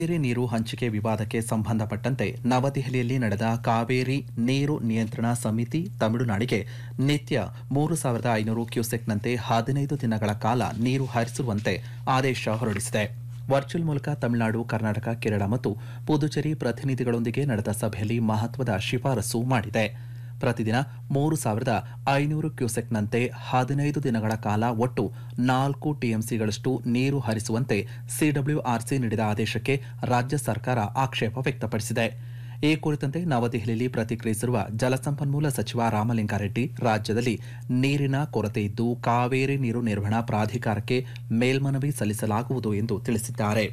ಕಾವೇರಿ ನೀರು ಹಂಚಿಕೆ ವಿವಾದಕ್ಕೆ ಸಂಬಂಧಪಟ್ಟಂತೆ ನವದೆಹಲಿಯಲ್ಲಿ ನಡೆದ ಕಾವೇರಿ ನೀರು ನಿಯಂತ್ರಣ ಸಮಿತಿ ತಮಿಳುನಾಡಿಗೆ ನಿತ್ಯ ಮೂರು ಸಾವಿರದ ಐನೂರು ಕ್ಯೂಸೆಕ್ನಂತೆ ಹದಿನೈದು ದಿನಗಳ ಕಾಲ ನೀರು ಹರಿಸುವಂತೆ ಆದೇಶ ಹೊರಡಿಸಿದೆ ವರ್ಚುವಲ್ ಮೂಲಕ ತಮಿಳುನಾಡು ಕರ್ನಾಟಕ ಕೇರಳ ಮತ್ತು ಪುದುಚೇರಿ ಪ್ರತಿನಿಧಿಗಳೊಂದಿಗೆ ನಡೆದ ಸಭೆಯಲ್ಲಿ ಮಹತ್ವದ ಶಿಫಾರಸು ಮಾಡಿದೆ ಪ್ರತಿದಿನ ಮೂರು ಸಾವಿರದ ಐನೂರು ಕ್ಯೂಸೆಕ್ನಂತೆ ಹದಿನೈದು ದಿನಗಳ ಕಾಲ ಒಟ್ಟು ನಾಲ್ಕು ಟಿಎಂಸಿಗಳಷ್ಟು ನೀರು ಹರಿಸುವಂತೆ ಸಿಡಬ್ಲ್ಯೂಆರ್ಸಿ ನೀಡಿದ ಆದೇಶಕ್ಕೆ ರಾಜ್ಯ ಸರ್ಕಾರ ಆಕ್ಷೇಪ ವ್ಯಕ್ತಪಡಿಸಿದೆ ಈ ಕುರಿತಂತೆ ನವದೆಹಲಿಯಲ್ಲಿ ಪ್ರತಿಕ್ರಿಯಿಸಿರುವ ಜಲಸಂಪನ್ಮೂಲ ಸಚಿವ ರಾಮಲಿಂಗಾರೆಡ್ಡಿ ರಾಜ್ಯದಲ್ಲಿ ನೀರಿನ ಕೊರತೆ ಇದ್ದು ಕಾವೇರಿ ನೀರು ನಿರ್ವಹಣಾ ಪ್ರಾಧಿಕಾರಕ್ಕೆ ಮೇಲ್ಮನವಿ ಸಲ್ಲಿಸಲಾಗುವುದು ಎಂದು ತಿಳಿಸಿದ್ದಾರೆ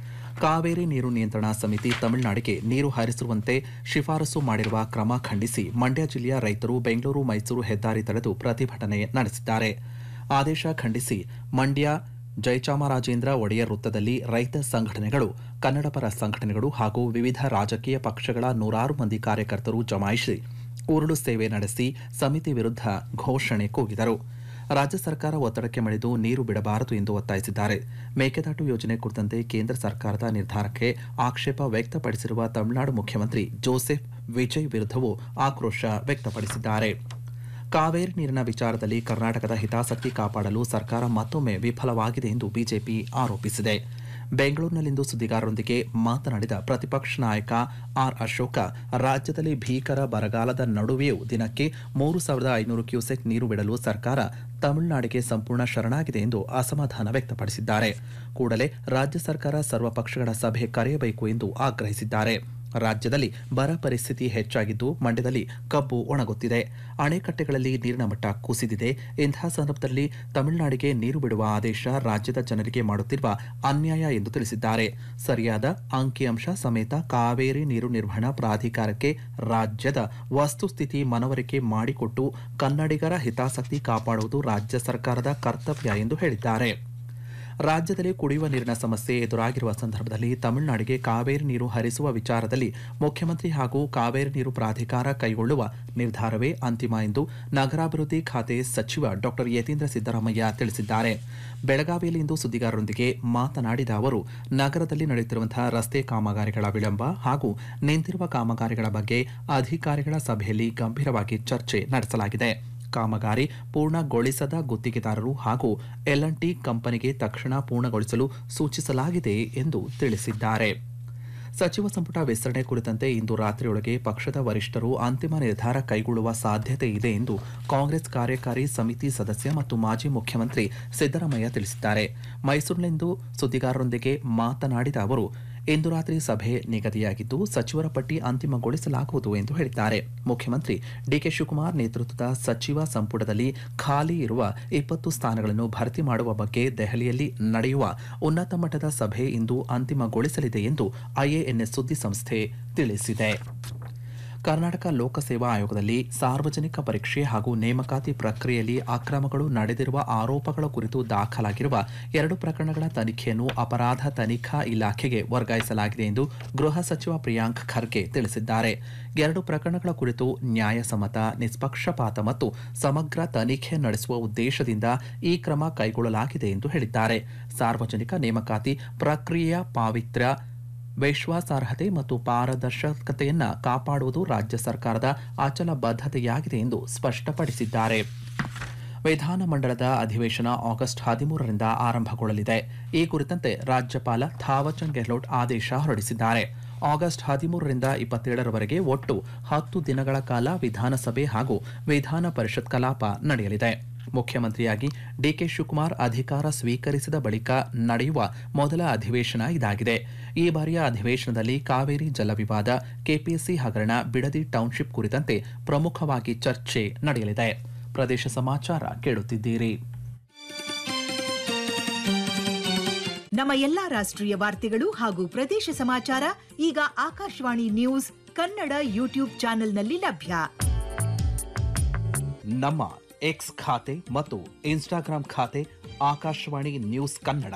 ಕಾವೇರಿ ನೀರು ನಿಯಂತ್ರಣ ಸಮಿತಿ ತಮಿಳುನಾಡಿಗೆ ನೀರು ಹರಿಸುವಂತೆ ಶಿಫಾರಸು ಮಾಡಿರುವ ಕ್ರಮ ಖಂಡಿಸಿ ಮಂಡ್ಯ ಜಿಲ್ಲೆಯ ರೈತರು ಬೆಂಗಳೂರು ಮೈಸೂರು ಹೆದ್ದಾರಿ ತಡೆದು ಪ್ರತಿಭಟನೆ ನಡೆಸಿದ್ದಾರೆ ಆದೇಶ ಖಂಡಿಸಿ ಮಂಡ್ಯ ಜಯಚಾಮರಾಜೇಂದ್ರ ಒಡೆಯರ್ ವೃತ್ತದಲ್ಲಿ ರೈತ ಸಂಘಟನೆಗಳು ಕನ್ನಡಪರ ಸಂಘಟನೆಗಳು ಹಾಗೂ ವಿವಿಧ ರಾಜಕೀಯ ಪಕ್ಷಗಳ ನೂರಾರು ಮಂದಿ ಕಾರ್ಯಕರ್ತರು ಜಮಾಯಿಸಿ ಉರುಳು ಸೇವೆ ನಡೆಸಿ ಸಮಿತಿ ವಿರುದ್ಧ ಘೋಷಣೆ ಕೂಗಿದರು ರಾಜ್ಯ ಸರ್ಕಾರ ಒತ್ತಡಕ್ಕೆ ಮಣಿದು ನೀರು ಬಿಡಬಾರದು ಎಂದು ಒತ್ತಾಯಿಸಿದ್ದಾರೆ ಮೇಕೆದಾಟು ಯೋಜನೆ ಕುರಿತಂತೆ ಕೇಂದ್ರ ಸರ್ಕಾರದ ನಿರ್ಧಾರಕ್ಕೆ ಆಕ್ಷೇಪ ವ್ಯಕ್ತಪಡಿಸಿರುವ ತಮಿಳುನಾಡು ಮುಖ್ಯಮಂತ್ರಿ ಜೋಸೆಫ್ ವಿಜಯ್ ವಿರುದ್ಧವೂ ಆಕ್ರೋಶ ವ್ಯಕ್ತಪಡಿಸಿದ್ದಾರೆ ಕಾವೇರಿ ನೀರಿನ ವಿಚಾರದಲ್ಲಿ ಕರ್ನಾಟಕದ ಹಿತಾಸಕ್ತಿ ಕಾಪಾಡಲು ಸರ್ಕಾರ ಮತ್ತೊಮ್ಮೆ ವಿಫಲವಾಗಿದೆ ಎಂದು ಬಿಜೆಪಿ ಆರೋಪಿಸಿದೆ ಬೆಂಗಳೂರಿನಲ್ಲಿಂದು ಸುದ್ದಿಗಾರರೊಂದಿಗೆ ಮಾತನಾಡಿದ ಪ್ರತಿಪಕ್ಷ ನಾಯಕ ಆರ್ ಅಶೋಕ ರಾಜ್ಯದಲ್ಲಿ ಭೀಕರ ಬರಗಾಲದ ನಡುವೆಯೂ ದಿನಕ್ಕೆ ಮೂರು ಸಾವಿರದ ಐನೂರು ಕ್ಯೂಸೆಕ್ ನೀರು ಬಿಡಲು ಸರ್ಕಾರ ತಮಿಳುನಾಡಿಗೆ ಸಂಪೂರ್ಣ ಶರಣಾಗಿದೆ ಎಂದು ಅಸಮಾಧಾನ ವ್ಯಕ್ತಪಡಿಸಿದ್ದಾರೆ ಕೂಡಲೇ ರಾಜ್ಯ ಸರ್ಕಾರ ಸರ್ವ ಪಕ್ಷಗಳ ಸಭೆ ಕರೆಯಬೇಕು ಎಂದು ಆಗ್ರಹಿಸಿದ್ದಾರೆ ರಾಜ್ಯದಲ್ಲಿ ಬರ ಪರಿಸ್ಥಿತಿ ಹೆಚ್ಚಾಗಿದ್ದು ಮಂಡ್ಯದಲ್ಲಿ ಕಬ್ಬು ಒಣಗುತ್ತಿದೆ ಅಣೆಕಟ್ಟೆಗಳಲ್ಲಿ ನೀರಿನ ಮಟ್ಟ ಕುಸಿದಿದೆ ಇಂತಹ ಸಂದರ್ಭದಲ್ಲಿ ತಮಿಳುನಾಡಿಗೆ ನೀರು ಬಿಡುವ ಆದೇಶ ರಾಜ್ಯದ ಜನರಿಗೆ ಮಾಡುತ್ತಿರುವ ಅನ್ಯಾಯ ಎಂದು ತಿಳಿಸಿದ್ದಾರೆ ಸರಿಯಾದ ಅಂಕಿಅಂಶ ಸಮೇತ ಕಾವೇರಿ ನೀರು ನಿರ್ವಹಣಾ ಪ್ರಾಧಿಕಾರಕ್ಕೆ ರಾಜ್ಯದ ವಸ್ತುಸ್ಥಿತಿ ಮನವರಿಕೆ ಮಾಡಿಕೊಟ್ಟು ಕನ್ನಡಿಗರ ಹಿತಾಸಕ್ತಿ ಕಾಪಾಡುವುದು ರಾಜ್ಯ ಸರ್ಕಾರದ ಕರ್ತವ್ಯ ಎಂದು ಹೇಳಿದ್ದಾರೆ ರಾಜ್ಯದಲ್ಲಿ ಕುಡಿಯುವ ನೀರಿನ ಸಮಸ್ಯೆ ಎದುರಾಗಿರುವ ಸಂದರ್ಭದಲ್ಲಿ ತಮಿಳುನಾಡಿಗೆ ಕಾವೇರಿ ನೀರು ಹರಿಸುವ ವಿಚಾರದಲ್ಲಿ ಮುಖ್ಯಮಂತ್ರಿ ಹಾಗೂ ಕಾವೇರಿ ನೀರು ಪ್ರಾಧಿಕಾರ ಕೈಗೊಳ್ಳುವ ನಿರ್ಧಾರವೇ ಅಂತಿಮ ಎಂದು ನಗರಾಭಿವೃದ್ಧಿ ಖಾತೆ ಸಚಿವ ಡಾಕ್ಟರ್ ಯತೀಂದ್ರ ಸಿದ್ದರಾಮಯ್ಯ ತಿಳಿಸಿದ್ದಾರೆ ಬೆಳಗಾವಿಯಲ್ಲಿಂದು ಸುದ್ದಿಗಾರರೊಂದಿಗೆ ಮಾತನಾಡಿದ ಅವರು ನಗರದಲ್ಲಿ ನಡೆಯುತ್ತಿರುವಂತಹ ರಸ್ತೆ ಕಾಮಗಾರಿಗಳ ವಿಳಂಬ ಹಾಗೂ ನಿಂತಿರುವ ಕಾಮಗಾರಿಗಳ ಬಗ್ಗೆ ಅಧಿಕಾರಿಗಳ ಸಭೆಯಲ್ಲಿ ಗಂಭೀರವಾಗಿ ಚರ್ಚೆ ನಡೆಸಲಾಗಿದೆ ಕಾಮಗಾರಿ ಪೂರ್ಣಗೊಳಿಸದ ಗುತ್ತಿಗೆದಾರರು ಹಾಗೂ ಎಲ್ ಟಿ ಕಂಪನಿಗೆ ತಕ್ಷಣ ಪೂರ್ಣಗೊಳಿಸಲು ಸೂಚಿಸಲಾಗಿದೆ ಎಂದು ತಿಳಿಸಿದ್ದಾರೆ ಸಚಿವ ಸಂಪುಟ ವಿಸ್ತರಣೆ ಕುರಿತಂತೆ ಇಂದು ರಾತ್ರಿಯೊಳಗೆ ಪಕ್ಷದ ವರಿಷ್ಠರು ಅಂತಿಮ ನಿರ್ಧಾರ ಕೈಗೊಳ್ಳುವ ಸಾಧ್ಯತೆ ಇದೆ ಎಂದು ಕಾಂಗ್ರೆಸ್ ಕಾರ್ಯಕಾರಿ ಸಮಿತಿ ಸದಸ್ಯ ಮತ್ತು ಮಾಜಿ ಮುಖ್ಯಮಂತ್ರಿ ಸಿದ್ದರಾಮಯ್ಯ ತಿಳಿಸಿದ್ದಾರೆ ಮೈಸೂರಿನಲ್ಲಿಂದು ಸುದ್ದಿಗಾರರೊಂದಿಗೆ ಮಾತನಾಡಿದ ಅವರು ಇಂದು ರಾತ್ರಿ ಸಭೆ ನಿಗದಿಯಾಗಿದ್ದು ಸಚಿವರ ಪಟ್ಟಿ ಅಂತಿಮಗೊಳಿಸಲಾಗುವುದು ಎಂದು ಹೇಳಿದ್ದಾರೆ ಮುಖ್ಯಮಂತ್ರಿ ಡಿಕೆ ಶಿವಕುಮಾರ್ ನೇತೃತ್ವದ ಸಚಿವ ಸಂಪುಟದಲ್ಲಿ ಖಾಲಿ ಇರುವ ಇಪ್ಪತ್ತು ಸ್ಥಾನಗಳನ್ನು ಭರ್ತಿ ಮಾಡುವ ಬಗ್ಗೆ ದೆಹಲಿಯಲ್ಲಿ ನಡೆಯುವ ಉನ್ನತ ಮಟ್ಟದ ಸಭೆ ಇಂದು ಅಂತಿಮಗೊಳಿಸಲಿದೆ ಎಂದು ಐಎಎನ್ಎಸ್ ಸುದ್ದಿಸಂಸ್ಥೆ ತಿಳಿಸಿದೆ ಕರ್ನಾಟಕ ಲೋಕಸೇವಾ ಆಯೋಗದಲ್ಲಿ ಸಾರ್ವಜನಿಕ ಪರೀಕ್ಷೆ ಹಾಗೂ ನೇಮಕಾತಿ ಪ್ರಕ್ರಿಯೆಯಲ್ಲಿ ಅಕ್ರಮಗಳು ನಡೆದಿರುವ ಆರೋಪಗಳ ಕುರಿತು ದಾಖಲಾಗಿರುವ ಎರಡು ಪ್ರಕರಣಗಳ ತನಿಖೆಯನ್ನು ಅಪರಾಧ ತನಿಖಾ ಇಲಾಖೆಗೆ ವರ್ಗಾಯಿಸಲಾಗಿದೆ ಎಂದು ಗೃಹ ಸಚಿವ ಪ್ರಿಯಾಂಕ್ ಖರ್ಗೆ ತಿಳಿಸಿದ್ದಾರೆ ಎರಡು ಪ್ರಕರಣಗಳ ಕುರಿತು ನ್ಯಾಯಸಮ್ಮತ ನಿಷ್ಪಕ್ಷಪಾತ ಮತ್ತು ಸಮಗ್ರ ತನಿಖೆ ನಡೆಸುವ ಉದ್ದೇಶದಿಂದ ಈ ಕ್ರಮ ಕೈಗೊಳ್ಳಲಾಗಿದೆ ಎಂದು ಹೇಳಿದ್ದಾರೆ ಸಾರ್ವಜನಿಕ ನೇಮಕಾತಿ ಪ್ರಕ್ರಿಯೆಯ ಪಾವಿತ್ರ್ಯ ವಿಶ್ವಾಸಾರ್ಹತೆ ಮತ್ತು ಪಾರದರ್ಶಕತೆಯನ್ನ ಕಾಪಾಡುವುದು ರಾಜ್ಯ ಸರ್ಕಾರದ ಅಚಲ ಬದ್ಧತೆಯಾಗಿದೆ ಎಂದು ಸ್ಪಷ್ಟಪಡಿಸಿದ್ದಾರೆ ವಿಧಾನಮಂಡಲದ ಅಧಿವೇಶನ ಆಗಸ್ಟ್ ಹದಿಮೂರರಿಂದ ಆರಂಭಗೊಳ್ಳಲಿದೆ ಈ ಕುರಿತಂತೆ ರಾಜ್ಯಪಾಲ ಥಾವರ್ಚಂದ್ ಗೆಹ್ಲೋಟ್ ಆದೇಶ ಹೊರಡಿಸಿದ್ದಾರೆ ಆಗಸ್ಟ್ ಹದಿಮೂರರಿಂದ ಇಪ್ಪತ್ತೇಳರವರೆಗೆ ಒಟ್ಟು ಹತ್ತು ದಿನಗಳ ಕಾಲ ವಿಧಾನಸಭೆ ಹಾಗೂ ವಿಧಾನ ಪರಿಷತ್ ಕಲಾಪ ನಡೆಯಲಿದೆ ಮುಖ್ಯಮಂತ್ರಿಯಾಗಿ ಡಿಕೆ ಶಿವಕುಮಾರ್ ಅಧಿಕಾರ ಸ್ವೀಕರಿಸಿದ ಬಳಿಕ ನಡೆಯುವ ಮೊದಲ ಅಧಿವೇಶನ ಇದಾಗಿದೆ ಈ ಬಾರಿಯ ಅಧಿವೇಶನದಲ್ಲಿ ಕಾವೇರಿ ಜಲ ವಿವಾದ ಕೆಪಿಎಸ್ಸಿ ಹಗರಣ ಬಿಡದಿ ಟೌನ್ಶಿಪ್ ಕುರಿತಂತೆ ಪ್ರಮುಖವಾಗಿ ಚರ್ಚೆ ನಡೆಯಲಿದೆ ಪ್ರದೇಶ ಸಮಾಚಾರ ಕೇಳುತ್ತಿದ್ದೀರಿ ನಮ್ಮ ಎಲ್ಲಾ ರಾಷ್ಟ್ರೀಯ ವಾರ್ತೆಗಳು ಹಾಗೂ ಪ್ರದೇಶ ಸಮಾಚಾರ ಈಗ ಆಕಾಶವಾಣಿ ನ್ಯೂಸ್ ಕನ್ನಡ ಯೂಟ್ಯೂಬ್ ಚಾನೆಲ್ನಲ್ಲಿ ಲಭ್ಯ ನಮ್ಮ ಎಕ್ಸ್ ಖಾತೆ ಮತ್ತು ಇನ್ಸ್ಟಾಗ್ರಾಂ ಖಾತೆ ಆಕಾಶವಾಣಿ ನ್ಯೂಸ್ ಕನ್ನಡ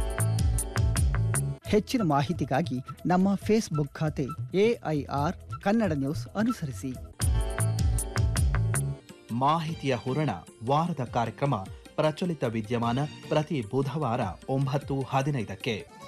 ಹೆಚ್ಚಿನ ಮಾಹಿತಿಗಾಗಿ ನಮ್ಮ ಫೇಸ್ಬುಕ್ ಖಾತೆ ಎಐಆರ್ ಕನ್ನಡ ನ್ಯೂಸ್ ಅನುಸರಿಸಿ ಮಾಹಿತಿಯ ಹೂರಣ ವಾರದ ಕಾರ್ಯಕ್ರಮ ಪ್ರಚಲಿತ ವಿದ್ಯಮಾನ ಪ್ರತಿ ಬುಧವಾರ ಒಂಬತ್ತು ಹದಿನೈದಕ್ಕೆ